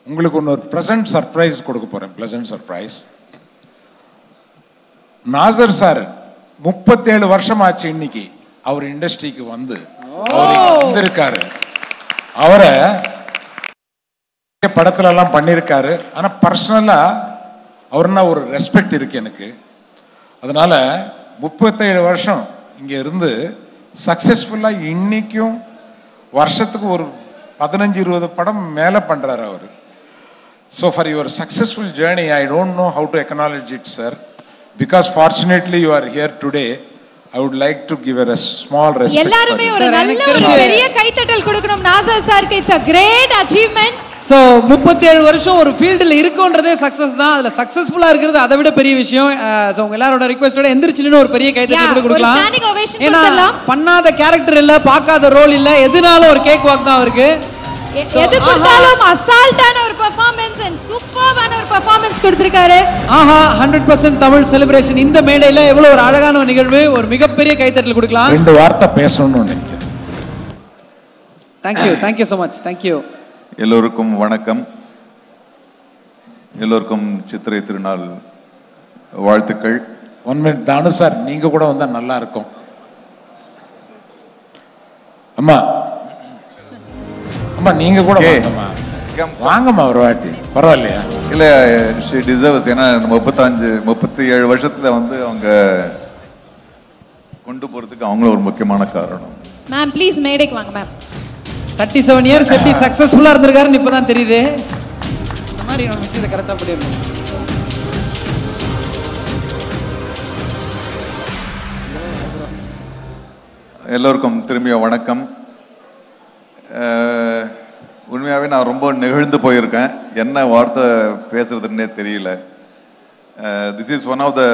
உங்களுக்கு ஒன்று ஒரு ப்ரெசன்ட் சர்ப்ரைஸ் கொடுக்க போறேன் ப்ளசன்ட் சர்ப்ரைஸ் நாசர் சார் முப்பத்தேழு வருஷம் ஆச்சு இன்னைக்கு அவர் இண்டஸ்ட்ரிக்கு வந்து அவர் இங்க வந்திருக்காரு அவரை படத்துல எல்லாம் பண்ணியிருக்காரு ஆனா பர்சனலா அவர்னா ஒரு ரெஸ்பெக்ட் இருக்கு எனக்கு அதனால முப்பத்தேழு வருஷம் இங்க இருந்து சக்சஸ்ஃபுல்லா இன்னைக்கும் வருஷத்துக்கு ஒரு பதினஞ்சு இருபது படம் மேல பண்றாரு அவர் so for your successful journey I don't know how to acknowledge it sir because fortunately you are here today I would like to give a small respect எல்லாருமே ஒரு Sir, நல்ல எனக்கு ஒரு தெரிஞ்சு- பெரிய கைத்தட்டல் கொடுக்கணும் நாசர் சாருக்கு it's a great achievement so முப்பத்தேழு வருஷம் ஒரு ஃபீல்டில் இருக்கோன்றதே சக்ஸஸ் தான் அதில் சக்ஸஸ்ஃபுல்லாக இருக்கிறது அதை விட பெரிய விஷயம் ஸோ உங்க எல்லாரோட ரிக்வெஸ்டோட எந்திரிச்சு நின்னு ஒரு பெரிய Yeah, கைத்தட்டல் கூட ஒரு கொடுக்கலாம் standing ovation ஏன்னா கொடுத்துடலாம். பண்ணாத கேரக்டர் இல்ல பார்க்காத ரோல் இல்ல எதுனாலும் ஒரு கேக் வாக் தான் அவருக்கு So, எது கொடுத்தாலும் அசால்ட்டான ஒரு பெர்ஃபார்மன்ஸ் அண்ட் சூப்பர்வான ஒரு பெர்ஃபார்மன்ஸ் கொடுத்திருக்காரு ஆஹா ஹண்ட்ரட் பர்சன்ட் தமிழ் செலிப்ரேஷன் இந்த மேடையில எவ்வளவு ஒரு அழகான ஒரு நிகழ்வு ஒரு மிகப்பெரிய கைத்தட்டல் கொடுக்கலாம் ரெண்டு வார்த்தை பேசணும்னு நினைக்கிறேன் thank you thank you so much thank you எல்லோருக்கும் வணக்கம் எல்லோருக்கும் சித்திரை திருநாள் வாழ்த்துக்கள் ஒன் மினிட் தானு சார் நீங்க கூட வந்தா நல்லா இருக்கும் அம்மா அம்மா நீங்க கூட Okay. வாங்கம்மா வாங்கம்மா ஒரு வாட்டி பரவாயில்லையா இல்ல ஷி டிசர்வ்ஸ் ஏன்னா முப்பத்தஞ்சு முப்பத்தி ஏழு வருஷத்துல வந்து அவங்க கொண்டு போறதுக்கு அவங்களும் ஒரு முக்கியமான காரணம் மேம் ப்ளீஸ் மேடைக்கு வாங்க மேம் தேர்ட்டி செவன் இயர்ஸ் எப்படி சக்ஸஸ்ஃபுல்லாக இருந்திருக்காருன்னு இப்போ தான் தெரியுது இந்த மாதிரி நம்ம விஷயத்தை கரெக்டாக பண்ணிடணும் எல்லோருக்கும் திரும்பிய வணக்கம் அஹ், உண்மையாவே நான் ரொம்ப நெகிழ்ந்து போயிருக்கேன் என்ன வார்த்தை பேசுறதுன்னே தெரியல this is one of the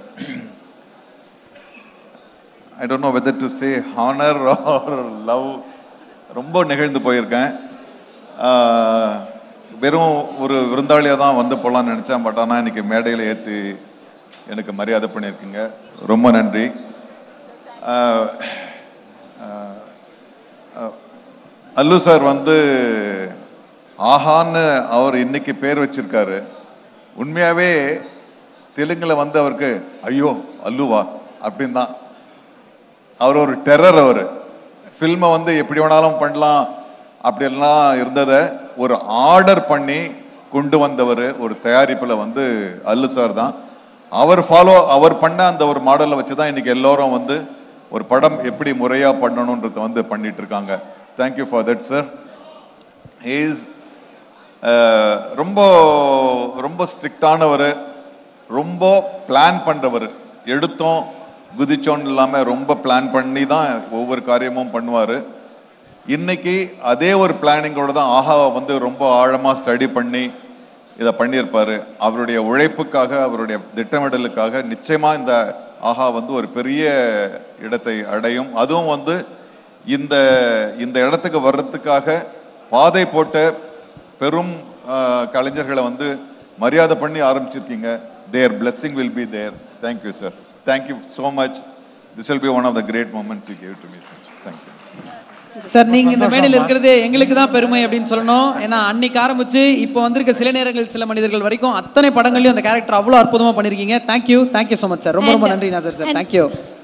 I don't know whether to say honour or love ரொம்ப நெகிழ்ந்து போயிருக்கேன் அஹ், வெறும் ஒரு விருந்தாளியாக தான் வந்து போகலான்னு நினச்சேன் பட் ஆனால் இன்னைக்கு மேடையில் ஏற்றி எனக்கு மரியாதை பண்ணியிருக்கீங்க ரொம்ப நன்றி அஹ், அஹ், அஹ், அல்லு சார் வந்து ஆஹான்னு அவர் இன்னைக்கு பேர் வச்சிருக்காரு உண்மையாவே தெலுங்குல வந்து அவருக்கு ஐயோ அல்லுவா அப்படின்னு தான் அவர் ஒரு டெரர் அவர் ஃபில்மை வந்து எப்படி வேணாலும் பண்ணலாம் அப்படியெல்லாம் இருந்ததை ஒரு ஆர்டர் பண்ணி கொண்டு வந்தவர் ஒரு தயாரிப்பில் வந்து அல்லு சார் தான் அவர் ஃபாலோ அவர் பண்ண அந்த ஒரு மாடலை வச்சு தான் இன்னைக்கு எல்லாரும் வந்து ஒரு படம் எப்படி முறையாக பண்ணணுன்றத வந்து பண்ணிட்டு இருக்காங்க thank you for that sir is ரொம்ப ரொம்ப ஸ்ட்ரிக்டானவர் ரொம்ப பிளான் பண்றவர் எடுத்தோம் குதிச்சோன்னு இல்லாம ரொம்ப பிளான் பண்ணி தான் ஒவ்வொரு காரியமும் பண்ணுவாரு இன்னைக்கு அதே ஒரு பிளானிங்கோட தான் ஆஹாவை வந்து ரொம்ப ஆழமா ஸ்டடி பண்ணி இதை பண்ணியிருப்பாரு அவருடைய உழைப்புக்காக அவருடைய திட்டமிடலுக்காக நிச்சயமா இந்த ஆஹா வந்து ஒரு பெரிய இடத்தை அடையும் அதுவும் வந்து இந்த இந்த இடத்துக்கு வர்றதுக்காக பாதை போட்ட பெரும் அஹ், கலைஞர்களை வந்து மரியாதை பண்ணி ஆரம்பிச்சிருக்கீங்க their blessing will be there thank you sir thank you so much this will be one of the great moments you gave to me sir thank you sir நீங்க இந்த மேடையில் இருக்கிறது எங்களுக்கு தான் பெருமை அப்படின்னு சொல்லணும் ஏன்னா அன்னைக்கு ஆரம்பிச்சு இப்போ வந்திருக்க சில நேரங்கள் சில மனிதர்கள் வரைக்கும் அத்தனை படங்களையும் அந்த கேரக்டர் அவ்வளோ அற்புதமா பண்ணிருக்கீங்க thank you thank you so much sir ரொம்ப ரொம்ப And- நன்றி நாசர் சார் and- தேங்க்யூ